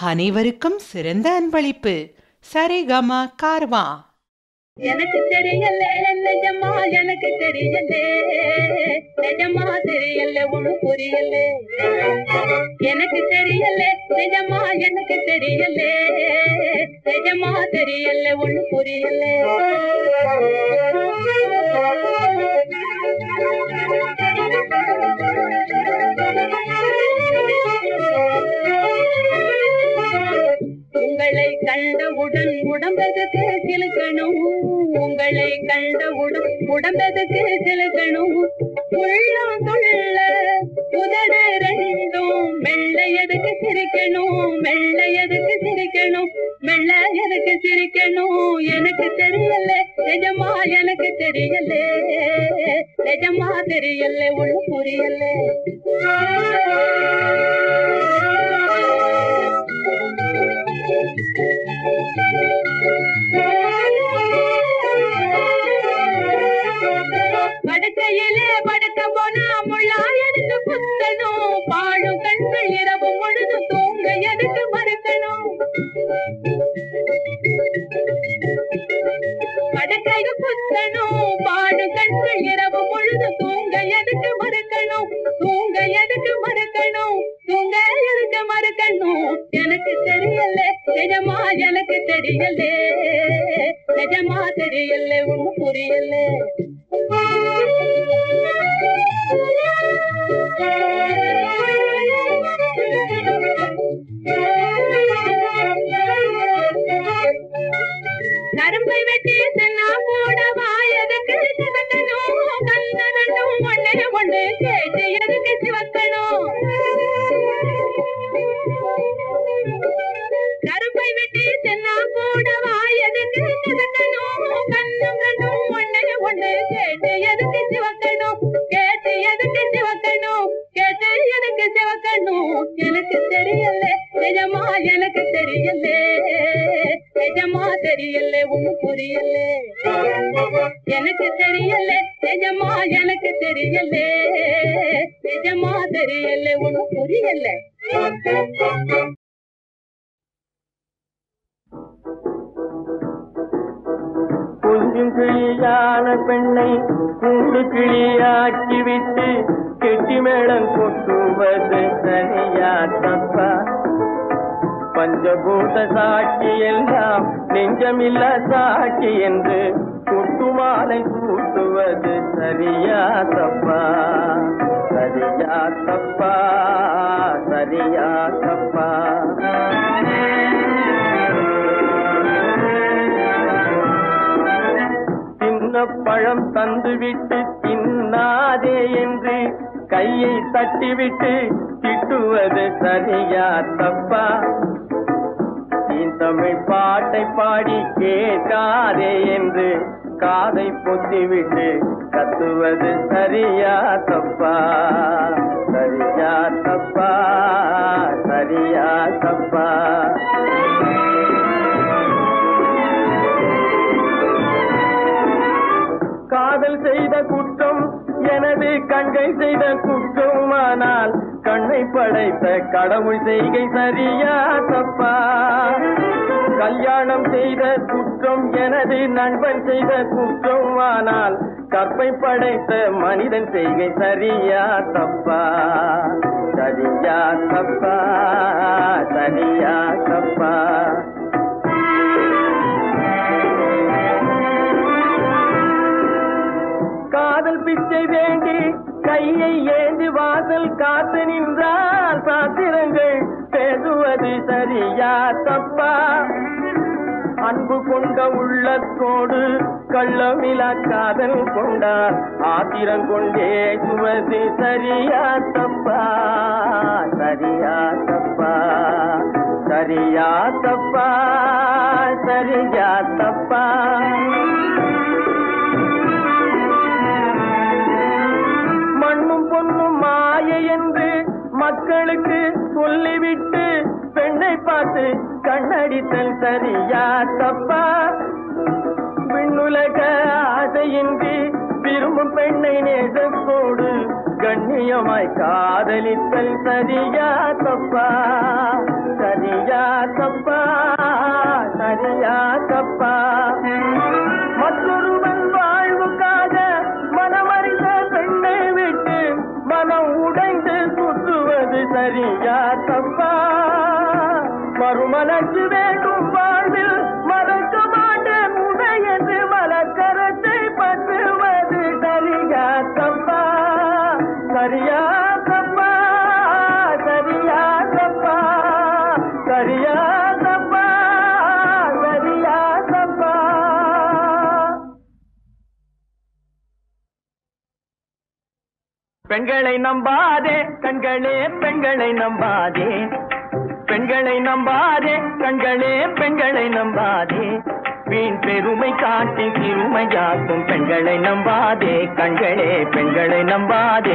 அனைவருக்கும் சிறந்த அன்பளிப்பு சரிகம கார்வா எனக்கு தெரியல நிஜமா எனக்கு தெரியல நிஜமா தெரியல ஒண்ணு புரியல எனக்கு தெரியல நிஜமா எனக்கு தெரியல நிஜமா தெரியல ஒண்ணு புரியல உங்களை கண்டவுடன் உடம்பெதுக்கு சிலுக்கணும் உங்களை கண்டவுடன் உடம்பெதுக்கு சிலுக்கணும் உள்ளம் துள்ள உதடு ரெண்டும் மெல்ல எதுக்கு சிரிக்கணும் மெல்ல எதுக்கு சிரிக்கணும் மெல்ல எதுக்கு சிரிக்கணும் எனக்கு தெரியல நிஜமா எனக்கு தெரியல நிஜமா தெரியல ஒண்ணு புரியல படுக்கையிலே படுக்க போனா முள்ளா எதுக்கு குத்தணும் பாழும் கண்கள் இரவு பொழுது தூங்க எதுக்கு மறுக்கணும் படுக்கைக்கு குத்தணும் பாடு கண்கள் இரவு பொழுது தூங்க எதுக்கு மறுக்கணும் தூங்க எதுக்கு மறுக்கணும் தூங்க எதுக்கு மறுக்கணும் எனக்கு தெரியல நிஜமா எனக்கு தெரியல நிஜமா தெரியல ஒண்ணு புரியல கரும்பை வெட்டி சென்னா கூட வாயதுக்கு சிவக்கணும் கண்ண ரெண்டும் ஒண்ணே ஒண்ணு கேட்டு எதுக்கு சிவக்கணும் கரும்பை வெட்டி சென்னா கூட வாயதுக்கு சிவக்கணும் கண்ணும் ரெண்டும் ஒண்ணே ஒண்ணு கேட்டு எதுக்கு சிவக்கணும் கேட்டு எதுக்கு சிவக்கணும் கேட்டு எதுக்கு சிவக்கணும் எனக்கு தெரியல நிஜமா எனக்கு தெரியல நிஜமா தெரியல ஒண்ணு புரியல எனக்கு தெரியல நிஜமா எனக்கு தெரியல நிஜமா தெரியல ஒண்ணு புரியல கொஞ்சம் கிளியான பெண்ணை கூண்டு கிளியாக்கிவிட்டு கெட்டி மேளம் கொட்டுவது சரியா தப்பா பஞ்சபூத சாட்சி எல்லாம் நெஞ்சமில்ல சாட்சி என்று குட்டுமாலை கூட்டுவது சரியா தப்பா சரியா தப்பா சரியா தப்பா சின்ன பழம் தந்துவிட்டு தின்னாதே என்று கையை தட்டிவிட்டு திட்டுவது சரியா தப்பா இந்த தமிழ் பாட்டை பாடி கேட்காதே என்று காதை பொத்திவிட்டு கத்துவது சரியா தப்பா சரியா தப்பா சரியா தப்பா காதல் செய்த குற்றம் எனது கண்கை செய்த குற்றமானால் கண்ணை படைத்த கடவுள் செய்கை சரியா தப்பா கல்யாணம் செய்த குற்றம் எனது நண்பன் செய்த குற்றமானால் கற்பை படைத்த மனிதன் செய்கை சரியா தப்பா சரியா தப்பா சரியா தப்பா காதல் பிச்சை வேண்டி கையை ஏந்தி வாசல் காத்து நின்றால் சாத்திரங்கள் பேசுவது சரியா தப்பா அன்பு கொண்ட உள்ளத்தோடு கள்ளமிலா காதல் கொண்டால் ஆத்திரம் கொண்டே சுவது சரியா தப்பா சரியா தப்பா சரியா தப்பா சரியா தப்பா மண்ணும் பொண்ணும் மாயை என்று மக்களுக்கு சொல்லிவிட்டு பெண்ணை பார்த்து கண்ணடித்தல் சரியா தப்பா விண்ணுலக ஆசையின்றி விரும்பும் பெண்ணை நேசத்தோடு கண்ணியமாய் காதலித்தல் சரியா தப்பா சரியா தப்பா சரியா தப்பா மற்றொருவன் வாழ்வுக்காக மனமறிந்த பெண்ணை விட்டு மனம் உடைந்து சுற்றுவது சரியா தப்பா மறுமலர்ச்சி வேண்டும் வாழ்வில் மறக்க மாட்டேன் உடை என்று மலக்கரத்தை பற்றுவது சரியா தப்பா சரியா தப்பா சரியா தப்பா சரியா தப்பா சரியா தப்பா பெண்களை நம்பாதே கண்களே பெண்களை நம்பாதே பெண்களை நம்பாதே கண்களே பெண்களை நம்பாதே வீண் பெருமை காட்டி சிறுமையாக்கும் பெண்களை நம்பாதே கண்களே பெண்களை நம்பாதே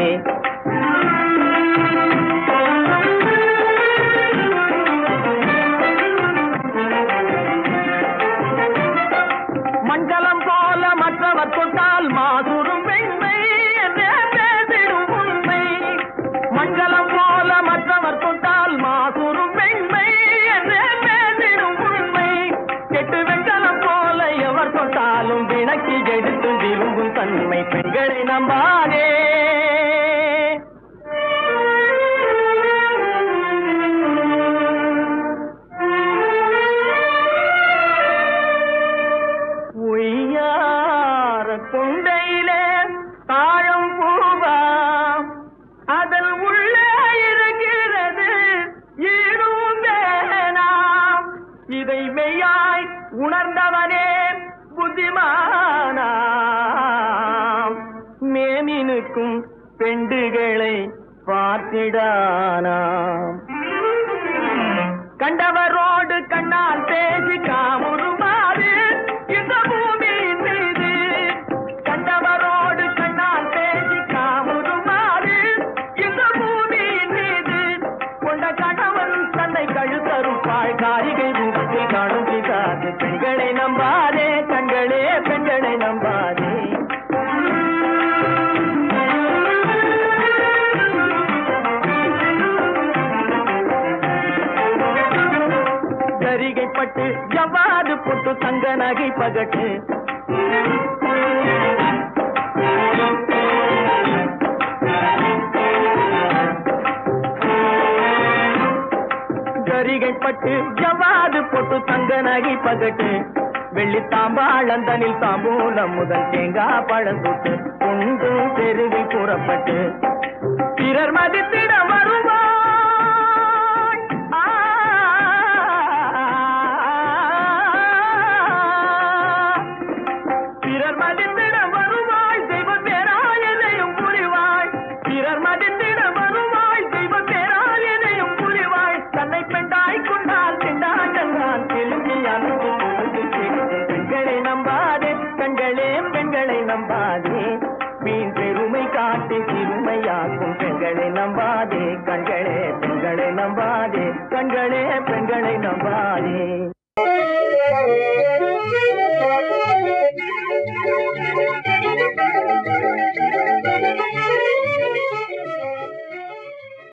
மஞ்சளம் போல மற்றவர் தொட்டால் மாசுரும் பெண்மை என்றே பேசிடும் உண்மை மஞ்சளம் போல மற்றவர் தொட்டால் மாசுரும் பெண்மை என்றே பேசிடும் உண்மை கெட்டு வெண்கலம் போல எவர் தொட்டாலும் விளக்கி எடுத்து விரும்பும் தன்மை பெண்களை நம்பாதே உய்யார கொண்டையிலே தாழம் பூவாம் அதன் உள்ளே இருக்கிறது ஈரும் வேணாம் இதை மெய்யாய் உணர்ந்தவனே புத்திமானாம் மேமினுக்கும் பெண்டுகளை பார்த்திடானாம் கண்டவரோடு கண்ணால் பேசி காமுறுமாறு இந்த பூமியின் மீது கண்டவரோடு கண்ணால் பேசி காமுறுமாறு இந்த பூமியின் மீது கொண்ட கணவன் தன்னை கழுத்தருப்பாள் காரிகை ரூபத்தில் காணும் பிசாது பெண்களை நம்பாதே கண்களே பெண்களை நம்பாதே சரிகைப்பட்டு ஜவ்வாது பொட்டு தங்க நகை பகட்டு சரிகைப்பட்டு ஜவ்வாது பொட்டு தங்க நகை பகட்டு வெள்ளி தாம்பாளந்தனில் தாம்பூலம் முதல் தேங்காய் பழம் தொட்டு கொண்டு தெருவில் கூறப்பட்டு பிறர் மதித்திட வருவாய் ஆ. பிறர் மதித்திட வருவாய் தெய்வம் பேராயனையும் புரிவாய் பிறர் மதித்திட வருவாய் தெய்வம் பேராயனையும் புரிவாய் தன்னை பெண்டாய் கொண்டால் பெண்டாண்டந்தான் தெலுங்கி அனுப்பு பெண்களை நம்பாதே கண்களே பெண்களை நம்பாதே மீன் பெருமை காட்டி சிறுமையாக்கும் பெண்களை நம்பாதே கண்களே பெண்களை நம்பாதே கண்களே பெண்களை நம்பாதே